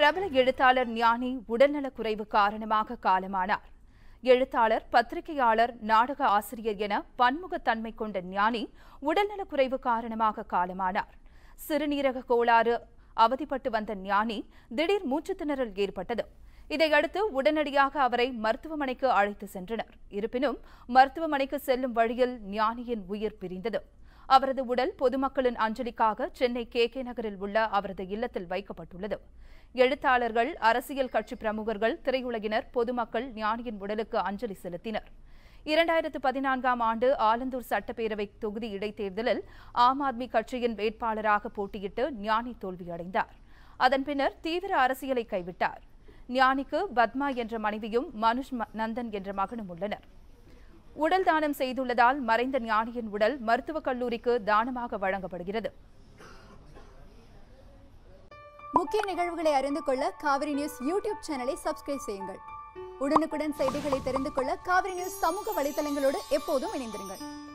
பிரபல எழுத்தாளர் ஞானி உடல்நலக் குறைவு காரணமாக காலமானார் எழுத்தாளர் பத்திரிகையாளர் நாடக ஆசிரியர் என பன்முகத்தன்மை கொண்ட ஞானி உடல்நலக் குறைவு காரணமாக காலமானார் சிறுநீரக கோளாறு அவதிப்பட்டு வந்த ஞானி திடீர் மூச்சுத் திணறல் ஏற்பட்டது இதையடுத்து உடனடியாக அவரை மருத்துவமனைக்கு அழைத்து சென்றனர் இருப்பினும் மருத்துவமனைக்கு செல்லும் வழியில் ஞானியின் உயிர் பிரிந்தது அவரது உடல் பொதுமக்களின் அஞ்சலிக்காக சென்னை கே கே நகரில் உள்ள அவரது இல்லத்தில் வைக்கப்பட்டுள்ளது எழுத்தாளர்கள் அரசியல் கட்சி பிரமுகர்கள் திரையுலகினர் பொதுமக்கள் ஞானியின் உடலுக்கு அஞ்சலி செலுத்தினர் இரண்டாயிரத்து பதினான்காம் ஆண்டு ஆலந்தூர் சட்டப்பேரவை தொகுதி இடைத்தேர்தலில் ஆம் ஆத்மி கட்சியின் வேட்பாளராக போட்டியிட்டு ஞானி தோல்வியடைந்தார் அதன் பின்னர் தீவிர அரசியலை கைவிட்டார் ஞானிக்கு பத்மா என்ற மனைவியும் மனுஷ் ம- நந்தன் என்ற மகனும் உள்ளனர் உடல் தானம் செய்துள்ளதால் மறைந்த ஞானியின் உடல் மருத்துவக் கல்லூரிக்கு தானமாக வழங்கப்படுகிறது முக்கிய நிகழ்வுகளை அறிந்து கொள்ள காவிரி நியூஸ் யூடியூப் சேனலை சப்ஸ்கிரைப் செய்யுங்கள் உடனுக்குடன் செய்திகளை தெரிந்து கொள்ள காவிரி நியூஸ் சமூக வலைதளங்களோடு எப்போதும் இணைந்திருங்கள்